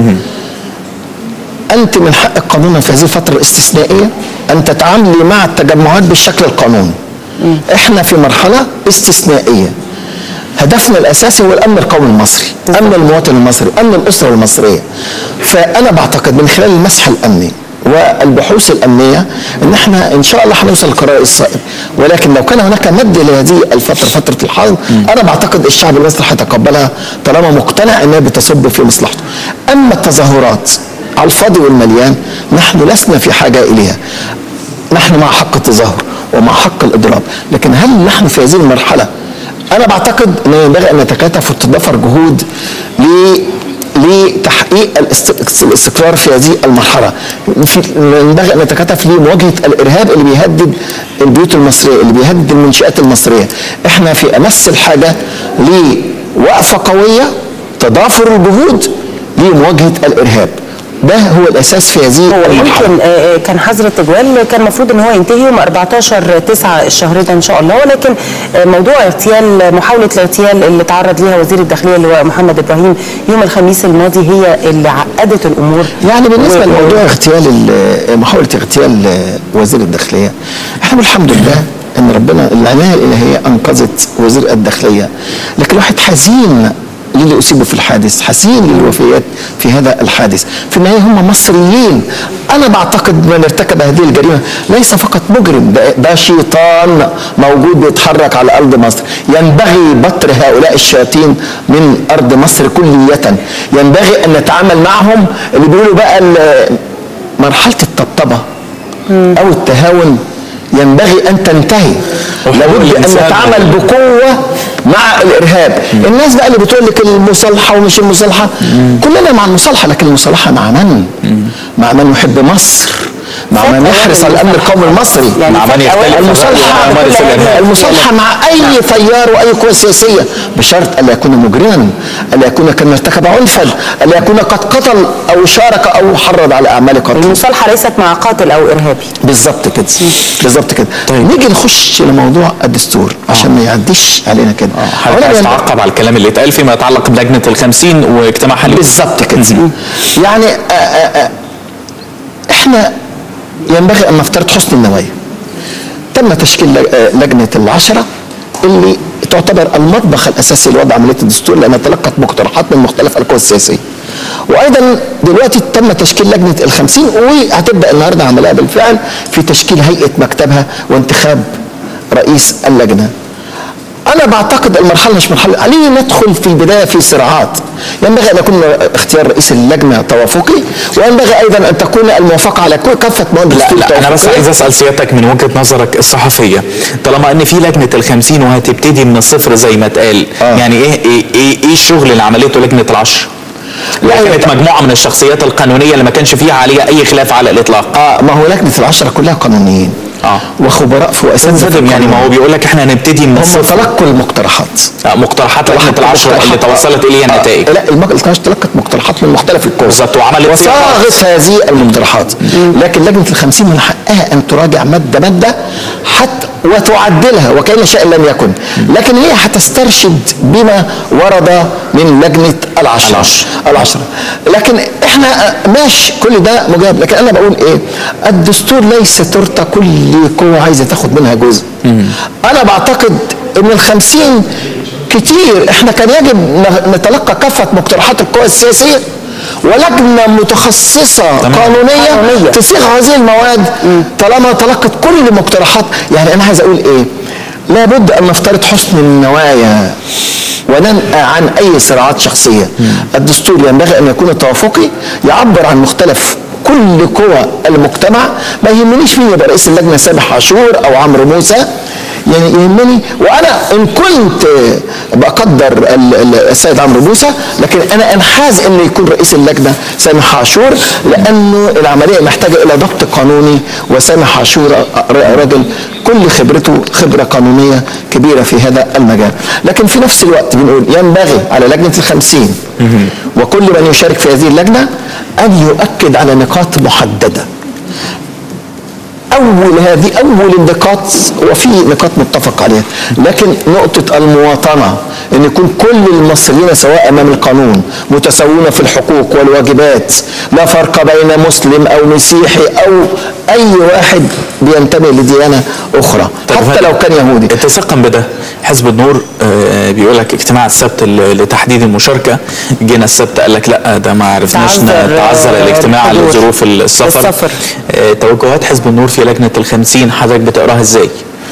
S3: انت من حق قانونا في هذه الفتره الاستثنائيه ان تتعاملي مع التجمعات بالشكل القانوني احنا في مرحله استثنائيه هدفنا الاساسي هو الامن القومي المصري امن المواطن المصري امن الاسره المصريه فانا بعتقد من خلال المسح الامني والبحوث الامنيه ان احنا ان شاء الله هنوصل لقرار الصائب ولكن لو كان هناك مد لهذه الفتره فتره الحظر انا بعتقد الشعب المصري هيتقبلها طالما مقتنع انها بتصب في مصلحته اما التظاهرات على الفاضي والمليان نحن لسنا في حاجه اليها نحن مع حق التظاهر ومع حق الاضراب لكن هل نحن في هذه المرحله انا بعتقد ان ينبغي ان نتكاتف وتتضافر جهود ل لتحقيق الاست- الاستقرار في هذه المرحله في ينبغي ان نتكاتف لمواجهه الارهاب اللي بيهدد البيوت المصريه اللي بيهدد المنشات المصريه احنا في امس الحاجه لوقفه قويه تضافر الجهود لمواجهه الارهاب ده هو الاساس في هذه
S1: هو
S3: المرحله
S1: يمكن آه، كان حظر التجوال كان المفروض ان هو ينتهي يوم 14 9 الشهر ده ان شاء الله ولكن آه، موضوع اغتيال محاوله الاغتيال اللي تعرض ليها وزير الداخليه اللي هو محمد ابراهيم يوم الخميس الماضي هي اللي عقدت الامور
S3: يعني بالنسبه
S1: و-
S3: لموضوع اغتيال ال- محاوله اغتيال وزير الداخليه احنا الحمد لله ان ربنا العنايه الالهيه انقذت وزير الداخليه لكن الواحد حزين للي اصيبوا في الحادث حزين للوفيات في هذا الحادث في النهايه هم مصريين انا بعتقد من ارتكب هذه الجريمه ليس فقط مجرم ده, ده شيطان موجود بيتحرك على ارض مصر ينبغي بطر هؤلاء الشياطين من ارض مصر كليه ينبغي ان نتعامل معهم اللي بيقولوا بقى ال- مرحله الطبطبه او التهاون ينبغي ان تنتهي
S2: وحقوق
S3: لابد ان
S2: الإنسان.
S3: نتعامل بقوه مع الارهاب الناس بقى اللي بتقول لك المصالحه ومش المصالحه كلنا مع المصالحه لكن المصالحه مع من مع من يحب مصر مع من يحرص على الامن القومي المصري
S1: يعني
S2: مع من
S1: فجأة
S2: يختلف
S1: واحد
S3: المصالحه
S1: يقول
S2: ممارس
S1: كل هذه
S2: الإرهاب.
S3: المصالحه مع اي تيار واي قوه سياسيه بشرط الا يكون مجرما الا يكون كان ارتكب عنفا الا يكون قد قتل او شارك او حرض على اعمال قتل
S1: المصالحه ليست مع قاتل او ارهابي
S3: بالظبط كده بالظبط كده
S2: طيب.
S3: نيجي نخش لموضوع الدستور عشان ما يعديش علينا كده
S2: حضرتك
S3: أولاً
S2: عايز
S3: ينبغي-
S2: تعقب على الكلام اللي اتقال فيما يتعلق بلجنه الخمسين واجتماعها اليوم
S3: بالظبط كده يعني آآ آآ احنا ينبغي ان نفترض حسن النوايا تم تشكيل لج- آه، لجنه العشره اللي تعتبر المطبخ الاساسي لوضع عمليه الدستور لانها تلقت مقترحات من مختلف القوى السياسيه. وايضا دلوقتي تم تشكيل لجنه الخمسين وهتبدا النهارده عملها بالفعل في تشكيل هيئه مكتبها وانتخاب رئيس اللجنه. انا بعتقد المرحله مش مرحله ليه ندخل في البدايه في صراعات ينبغي ان يكون اختيار رئيس اللجنه توافقي وينبغي ايضا ان تكون الموافقه على كل كافه مواد
S2: لا
S3: الدستور
S2: لا انا بس
S3: توافقية.
S2: عايز اسال سيادتك من وجهه نظرك الصحفيه طالما ان في لجنه الخمسين وهتبتدي من الصفر زي ما اتقال
S3: آه.
S2: يعني ايه ايه ايه, إيه الشغل اللي عملته لجنه العشر؟
S3: لا،
S2: لا
S3: هي-
S2: كانت مجموعه من الشخصيات القانونيه اللي ما كانش فيها عليها اي خلاف على الاطلاق
S3: اه ما هو لجنه العشره كلها قانونيين
S2: آه.
S3: وخبراء في واساتذه في
S2: يعني ما هو
S3: القانون.
S2: بيقول لك احنا هنبتدي من
S3: هم
S2: الصفر
S3: تلقوا المقترحات
S2: آه، مقترحات لجنه العشر اللي توصلت اليها
S3: آه،
S2: النتائج
S3: لا المجلس تلقت مقترحات من مختلف القوى
S2: بالظبط، وعملت
S3: وصاغت هذه المقترحات لكن لجنه الخمسين من حقها ان تراجع ماده ماده حتى وتعدلها وكان شيء لم يكن لكن هي هتسترشد بما ورد من لجنه العشره
S2: العشر.
S3: العشره لكن احنا آه، ماشي كل ده مجاب لكن انا بقول ايه الدستور ليس تورته كل قوه عايزه تاخد منها جزء انا بعتقد ان الخمسين كتير احنا كان يجب ن- نتلقى كافه مقترحات القوى السياسيه ولجنه متخصصه
S2: تمام.
S3: قانونيه,
S1: قانونية.
S3: تصيغ هذه المواد طالما تلقت كل المقترحات يعني انا عايز اقول ايه لابد ان نفترض حسن النوايا وننأى عن اي صراعات شخصيه الدستور ينبغي ان يكون توافقي يعبر عن مختلف كل قوى المجتمع ما يهمنيش مين يبقى رئيس اللجنه سامح عاشور او عمرو موسى يعني يهمني وانا ان كنت بقدر ال- ال- السيد عمرو موسى لكن انا انحاز انه يكون رئيس اللجنه سامح عاشور لانه العمليه محتاجه الى ضبط قانوني وسامح عاشور ر- راجل كل خبرته خبره قانونيه كبيره في هذا المجال لكن في نفس الوقت بنقول ينبغي على لجنه الخمسين وكل من يشارك في هذه اللجنه ان يؤكد على نقاط محدده اول هذه اول النقاط وفي نقاط متفق عليها لكن نقطه المواطنه ان يكون كل المصريين سواء امام القانون متساوون في الحقوق والواجبات لا فرق بين مسلم او مسيحي او اي واحد بينتمي لديانه اخرى حتى لو كان يهودي
S2: اتساقا بده حزب النور آه، بيقول لك اجتماع السبت ل- لتحديد المشاركه جينا السبت قال لك لا ده ما عرفناش ن-
S1: تعذر،
S2: تعذر
S1: آه،
S2: الاجتماع
S1: الحضور.
S2: لظروف السفر
S1: السفر.
S2: آه، توجهات حزب النور في لجنه الخمسين حضرتك بتقراها ازاي؟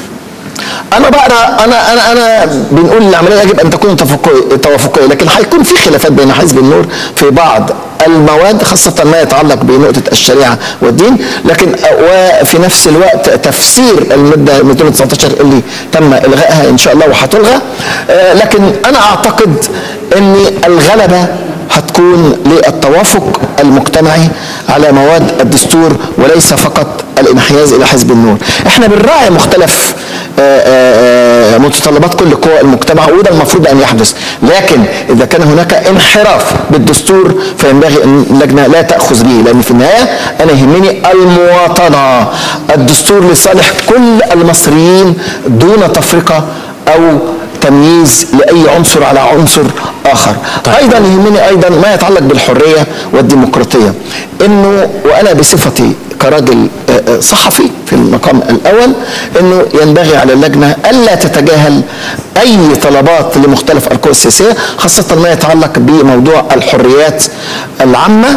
S3: انا بقرا انا انا انا بنقول العمليه يجب ان تكون توافقيه توافقيه لكن هيكون في خلافات بين حزب النور في بعض المواد خاصة ما يتعلق بنقطة الشريعة والدين لكن وفي نفس الوقت تفسير المادة 219 اللي تم إلغائها إن شاء الله وهتلغى آه، لكن أنا أعتقد أن الغلبة هتكون للتوافق المجتمعي على مواد الدستور وليس فقط الانحياز الى حزب النور احنا بنراعي مختلف آه، آه، آه، متطلبات كل قوى المجتمع وده المفروض ان يحدث لكن اذا كان هناك انحراف بالدستور فينبغي ان اللجنه لا تاخذ به لان في النهايه انا يهمني المواطنه الدستور لصالح كل المصريين دون تفرقه او تمييز لاي عنصر على عنصر اخر
S2: طيب.
S3: ايضا يهمني ايضا ما يتعلق بالحريه والديمقراطيه انه وانا بصفتي كراجل آه، آه، صحفي في المقام الاول انه ينبغي على اللجنه الا تتجاهل اي طلبات لمختلف القوى السياسيه خاصه ما يتعلق بموضوع الحريات العامه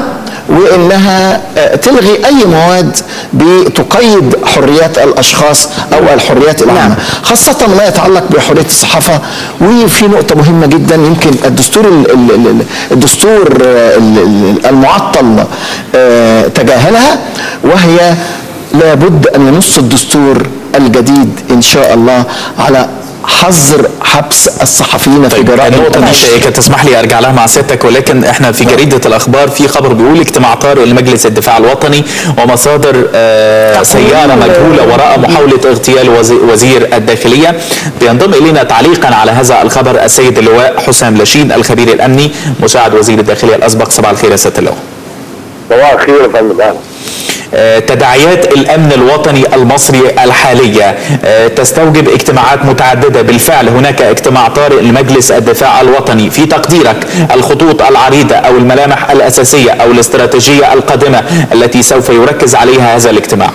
S3: وانها آه، تلغي اي مواد بتقيد حريات الاشخاص او الحريات العامه خاصه ما يتعلق بحريه الصحافه وفي نقطه مهمه جدا يمكن الدستور ال- ال- ال- الدستور آه، ال- ال- المعطل آه، تجاهلها وهي لابد ان ينص الدستور الجديد ان شاء الله على حظر حبس الصحفيين في
S2: طيب
S3: جرائم
S2: النقطة دي
S3: النشر.
S2: شائكة تسمح لي ارجع لها مع سيادتك ولكن احنا في جريدة الاخبار في خبر بيقول اجتماع طارئ لمجلس الدفاع الوطني ومصادر آه
S1: تقول-
S2: سيارة مجهولة وراء محاولة اغتيال وزي- وزير الداخلية بينضم الينا تعليقا على هذا الخبر السيد اللواء حسام لاشين الخبير الامني مساعد وزير الداخلية الاسبق صباح الخير يا سيادة اللواء
S4: صباح الخير يا فندم اهلا
S2: آه، تداعيات الامن الوطني المصري الحاليه آه، تستوجب اجتماعات متعدده بالفعل هناك اجتماع طارئ لمجلس الدفاع الوطني في تقديرك الخطوط العريضه او الملامح الاساسيه او الاستراتيجيه القادمه التي سوف يركز عليها هذا الاجتماع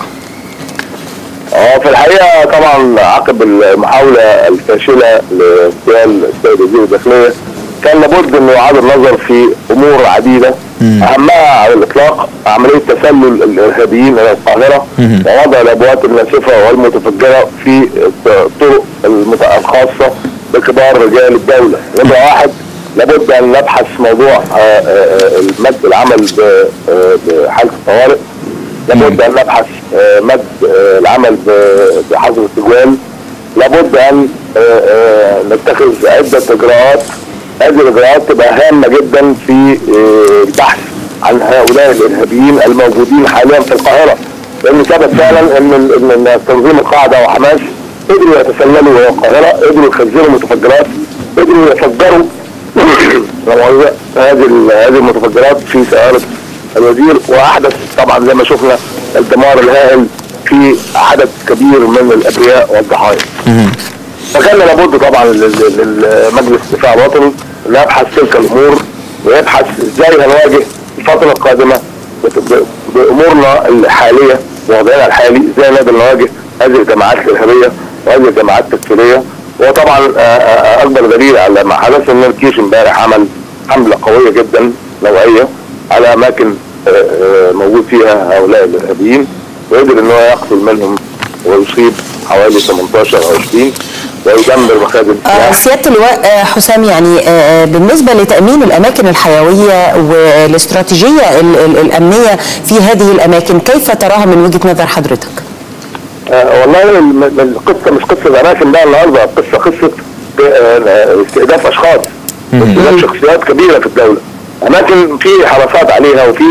S4: اه في الحقيقه طبعا عقب المحاوله الفاشله لاغتيال السيد وزير الداخليه كان لابد انه يعاد النظر في امور عديده اهمها على الاطلاق عمليه تسلل الارهابيين الى القاهره ووضع الابواب الناسفه والمتفجره في الطرق المت- الخاصه بكبار رجال الدوله نمره واحد لابد ان نبحث موضوع آه، آه، آه، المد العمل ب- آه، بحاله الطوارئ لابد ان نبحث آه، مد آه، العمل ب- بحظر التجوال لابد ان آه، آه، نتخذ عده اجراءات هذه الاجراءات تبقى هامه جدا في آه، البحث عن هؤلاء الارهابيين الموجودين حاليا في القاهره لان ثبت فعلا ان ان إن تنظيم القاعده وحماس قدروا يتسللوا الى القاهره قدروا يخزنوا متفجرات قدروا يفجروا لا مؤاخذة، هذه ال- هذه المتفجرات في سياره الوزير واحدث طبعا زي ما شفنا الدمار الهائل في عدد كبير من الابرياء والضحايا. فكان لابد طبعا لل- لل- لمجلس الدفاع الوطني انه يبحث تلك الامور ويبحث ازاي هنواجه الفتره القادمه بت- ب- بامورنا الحاليه ووضعنا الحالي ازاي نقدر نواجه هذه الجماعات الارهابيه وهذه الجماعات التكفيريه وطبعا آه، آه، اكبر دليل على ما حدث ان الجيش امبارح عمل حمله قويه جدا نوعيه على اماكن آه، آه، موجود فيها هؤلاء الارهابيين وقدر ان هو يقتل منهم ويصيب حوالي 18 او 20 ويدمر مخازن
S1: آه،
S4: سلاح
S1: سيادة اللواء آه، حسام يعني آه، آه، بالنسبة لتأمين الأماكن الحيوية والاستراتيجية ال- ال- الأمنية في هذه الأماكن كيف تراها من وجهة نظر حضرتك؟
S5: آه والله الم- الم- القصه مش قصه اماكن بقى النهارده القصه قصه آه، استهداف اشخاص واستهداف شخصيات كبيره في الدوله اماكن في حراسات عليها وفي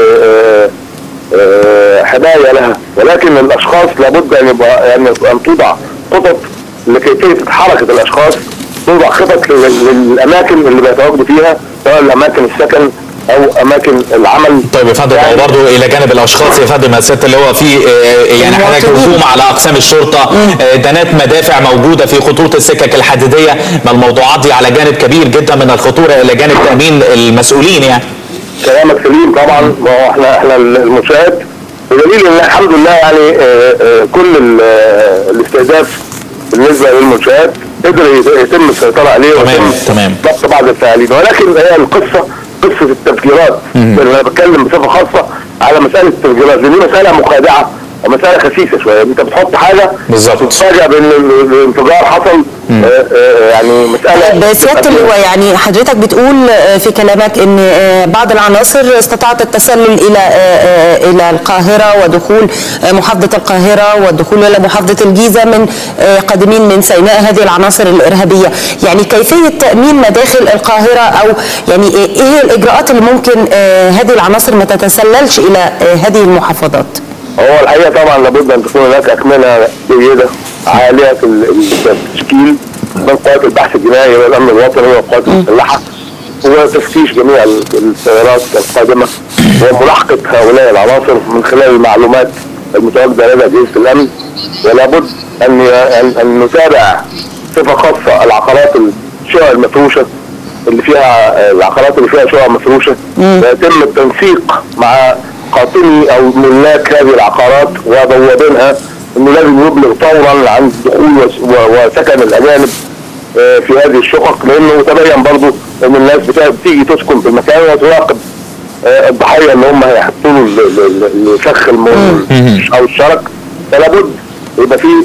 S5: آه، آه، آه، حمايه لها ولكن الاشخاص لابد ان يبقى يعني ان توضع خطط لكيفيه حركه الاشخاص توضع خطط لل- للاماكن اللي بيتواجدوا فيها سواء الاماكن السكن او اماكن العمل
S2: طيب يا فندم
S5: يعني-
S2: هو برضه الى جانب الاشخاص يا فندم يا سياده اللي هو في آه، يعني حضرتك
S1: المواطنين.
S2: هجوم على اقسام الشرطه آه، دانات مدافع موجوده في خطوط السكك الحديديه ما الموضوعات دي على جانب كبير جدا من الخطوره الى جانب تامين المسؤولين يعني
S5: كلامك سليم طبعا ما هو احنا احنا المنشآت بدليل ان الحمد لله يعني آه، آه، كل ال- آه، الاستهداف بالنسبه للمنشآت قدر يت- يتم السيطره عليه
S2: تمام،
S5: ويتم
S2: تمام.
S5: ضبط بعض الفاعلين ولكن هي القصه قصه التفجيرات انا بتكلم بصفه خاصه على مساله التفجيرات لان دي مساله مخادعه ومساله خسيسه شويه انت بتحط حاجه
S2: بالظبط.
S5: تتفاجئ بان ال- الانفجار حصل آه، آه، يعني مساله
S1: طيب سياده اللواء يعني حضرتك بتقول آه، في كلامك ان آه، بعض العناصر استطاعت التسلل الى آه، آه، الى القاهره ودخول آه، محافظه القاهره والدخول الى محافظه الجيزه من آه، قادمين من سيناء هذه العناصر الارهابيه يعني كيفيه تامين مداخل القاهره او يعني ايه إيه هي الاجراءات اللي ممكن آه، هذه العناصر ما تتسللش الى آه، هذه المحافظات
S5: هو الحقيقه طبعا لابد ان تكون هناك اكمله جيده عاليه في ال- التشكيل من قوات البحث الجنائي والامن الوطني والقوات المسلحه وتفتيش جميع ال- السيارات القادمه وملاحقه هؤلاء العناصر من خلال المعلومات المتواجده لدى اجهزه الامن ولا بد ان ي- ان أن نتابع صفه خاصه العقارات الشقق المفروشه اللي فيها العقارات اللي فيها شقق مفروشه ويتم التنسيق مع قاطني او ملاك هذه العقارات وبوابينها انه لازم يبلغ فورا عن دخول وس- و- وسكن الاجانب آه، في هذه الشقق لانه تبين برضه ان الناس بتا- بتيجي تسكن في المكان وتراقب آه، الضحيه اللي هم هيحطوا له ال- ال- ال- الفخ الم- او الشرك فلا بد يبقى في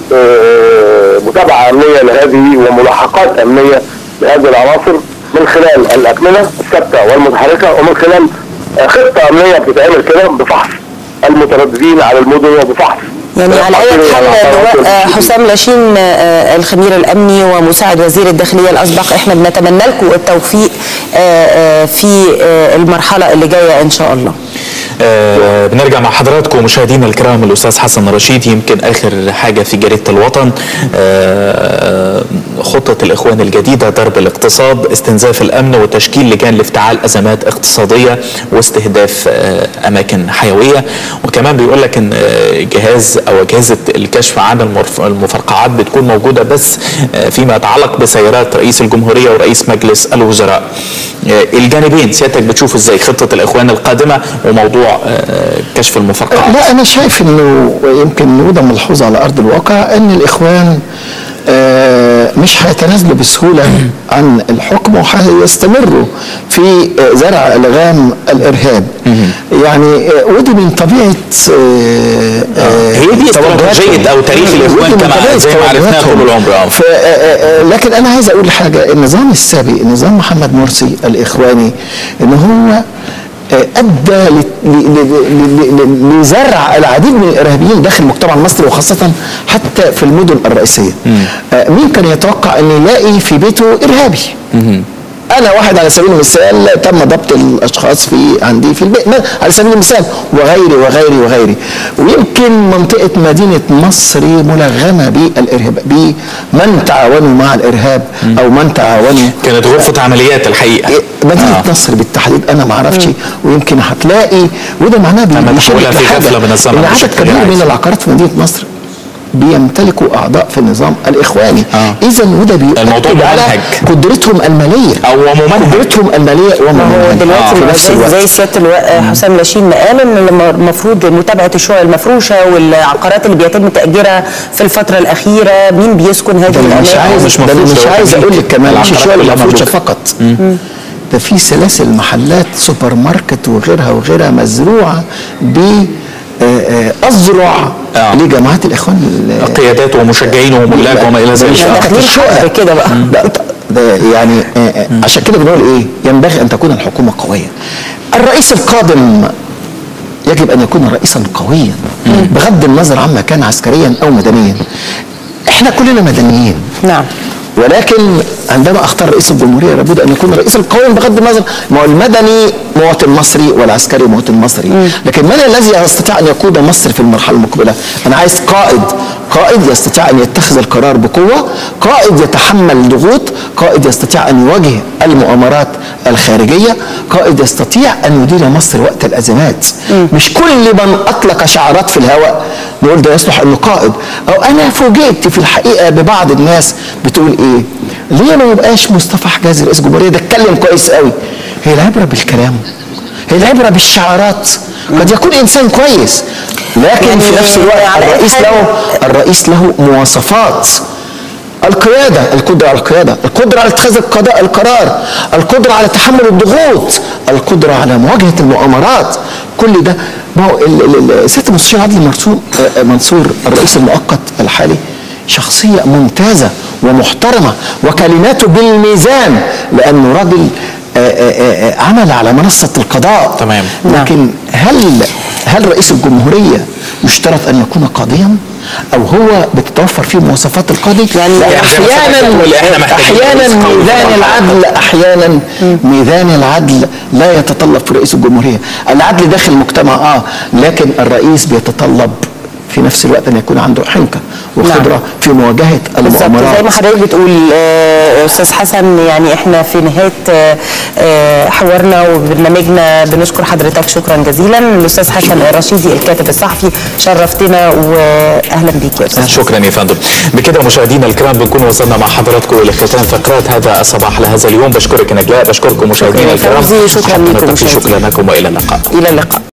S5: آه، متابعه امنيه لهذه وملاحقات امنيه لهذه العناصر من خلال الاكمنه الثابته والمتحركه ومن خلال آه، خطه امنيه بتتعمل كده بفحص المترددين على المدن وبفحص
S1: يعني على اي حال لواء آه، حسام لاشين آه، الخبير الامني ومساعد وزير الداخليه الاسبق احنا بنتمنى لكم التوفيق آه، آه، في آه، المرحله اللي جايه ان شاء الله
S2: آه بنرجع مع حضراتكم مشاهدينا الكرام الاستاذ حسن رشيد يمكن اخر حاجه في جريده الوطن آه خطه الاخوان الجديده ضرب الاقتصاد استنزاف الامن وتشكيل لجان لافتعال ازمات اقتصاديه واستهداف آه اماكن حيويه وكمان بيقول لك ان آه، جهاز او اجهزه الكشف عن المرف- المفرقعات بتكون موجوده بس آه فيما يتعلق بسيارات رئيس الجمهوريه ورئيس مجلس الوزراء آه، الجانبين سيادتك بتشوف ازاي خطه الاخوان القادمه وموضوع آه، كشف المفرقعات
S3: لا انا شايف انه يمكن نقطه ملحوظه على ارض الواقع ان الاخوان آه، مش هيتنازلوا بسهوله عن الحكم وهيستمروا في آه، زرع الغام الارهاب يعني آه، ودي من طبيعه آه، آه،
S2: هي دي
S3: توجهاتهم.
S2: استراتيجية أو تاريخ الإخوان
S3: ودي من
S2: كما
S3: طبيعة
S2: زي ما عرفناها
S3: توجهاتهم.
S2: طول العمر، آه.
S3: ف- آه، آه، لكن انا عايز اقول حاجه النظام السابق نظام محمد مرسي الاخواني ان هو آه، ادى ل- ل- ل- ل- ل- لزرع العديد من الارهابيين داخل المجتمع المصري وخاصه حتى في المدن الرئيسيه آه، مين كان يتوقع ان يلاقي في بيته ارهابي انا واحد على سبيل المثال تم ضبط الاشخاص في عندي في البيت ما- على سبيل المثال وغيري وغيري وغيري ويمكن منطقه مدينه مصر ملغمه بالارهاب بمن تعاونوا مع الارهاب او من تعاونوا
S2: كانت غرفه عمليات الحقيقه
S3: مدينه
S2: آه.
S3: نصر بالتحديد انا ما اعرفش ويمكن هتلاقي وده معناه بي-
S2: لما
S3: بيشير
S2: تحولها في
S3: لحاجة،
S2: غفلة منظمة
S3: ان عدد
S2: بشكل
S3: كبير
S2: عادي.
S3: من العقارات في مدينه نصر بيمتلكوا اعضاء في النظام الاخواني
S2: آه.
S3: اذا وده
S2: الموضوع
S3: بيؤكد على
S2: ممنهج.
S3: قدرتهم الماليه
S2: أو ممنهج.
S3: قدرتهم الماليه
S1: ما هو
S3: وممنهج
S1: دلوقتي
S3: في
S1: بقى
S3: نفس
S1: زي,
S3: الوقت
S1: زي سياده اللواء حسام لاشين ما قال ان الم- المفروض متابعه الشقق المفروشه والعقارات اللي بيتم تاجيرها في الفتره الاخيره مين بيسكن هذه
S3: ده أنا مش
S1: الاماكن
S3: عايز
S2: مش
S3: ده أنا
S2: مفروض
S3: مش
S2: لو
S3: عايز
S2: تمليك.
S3: اقول لك كمان مش
S2: العقارات
S3: الشقق
S2: كلها
S3: المفروشه
S2: مملوكة.
S3: فقط ده في سلاسل محلات سوبر ماركت وغيرها وغيرها مزروعه ب آه، آه، اذرع
S2: آه.
S3: لجماعات الاخوان ال-
S2: قيادات ومشجعين وملاك وما الى
S3: ده مش
S2: ذلك
S3: فقط
S1: داخلين
S3: الشقق.
S1: حرب كده بقى.
S3: لا ط- ده يعني آه، آه، عشان كده بنقول ايه ينبغي ان تكون الحكومه قويه الرئيس القادم يجب ان يكون رئيسا قويا بغض النظر عما كان عسكريا او مدنيا احنا كلنا مدنيين
S1: نعم
S3: ولكن عندما اختار رئيس الجمهوريه لابد ان يكون رئيسا قويا بغض النظر ما هو المدني مواطن مصري والعسكري مواطن مصري لكن من الذي يستطيع ان يقود مصر في المرحله المقبله انا عايز قائد قائد يستطيع ان يتخذ القرار بقوه قائد يتحمل ضغوط قائد يستطيع ان يواجه المؤامرات الخارجيه قائد يستطيع ان يدير مصر وقت الازمات مش كل من اطلق شعارات في الهواء نقول ده يصلح انه قائد او انا فوجئت في الحقيقه ببعض الناس بتقول ايه ليه ما يبقاش مصطفى حجازي رئيس الجمهوريه ده اتكلم كويس قوي هي العبره بالكلام هي العبره بالشعارات قد يكون انسان كويس لكن
S1: يعني
S3: في نفس الوقت
S1: على أي
S3: الرئيس
S1: حال-
S3: له الرئيس له مواصفات القيادة القدرة على القيادة القدرة على اتخاذ القضاء القرار القدرة على تحمل الضغوط القدرة على مواجهة المؤامرات كل ده ما هو ال- ال- ال- سيادة المستشار عدلي مرسول آه، منصور الرئيس المؤقت الحالي شخصية ممتازة ومحترمة وكلماته بالميزان لأنه راجل آه، آه، آه، عمل على منصة القضاء
S2: تمام.
S3: لكن هل هل رئيس الجمهورية يشترط أن يكون قاضيا؟ أو هو بتتوفر فيه مواصفات القاضي؟
S1: يعني
S3: لا،
S2: يعني زي ما
S3: أحيانا
S2: حضرتك بتقول إحنا محتاجين
S3: أحيانا
S2: رئيس قوي
S3: ميزان
S2: طبعاً.
S3: العدل أحيانا ميزان العدل لا يتطلب في رئيس الجمهورية العدل داخل المجتمع آه لكن الرئيس بيتطلب في نفس الوقت أن يكون عنده حنكة وخبرة
S1: نعم.
S3: في مواجهة
S1: بالظبط
S3: المؤامرات
S1: زي ما حضرتك بتقول آه، استاذ حسن يعني احنا في نهايه آه، آه، حوارنا وبرنامجنا بنشكر حضرتك شكرا جزيلا الاستاذ حسن الرشيدي الكاتب الصحفي شرفتنا واهلا بيك يا استاذ
S2: شكرا يا فندم بكده مشاهدينا الكرام بنكون وصلنا مع حضراتكم الى ختام فقرات هذا الصباح لهذا اليوم بشكرك نجلاء بشكركم مشاهدينا
S1: شكراً يا
S2: الكرام
S1: فوزي، شكراً
S2: حتى
S1: لكم
S2: نلتقي.
S1: مشاهدينا.
S2: شكرا لكم والى اللقاء
S1: الى اللقاء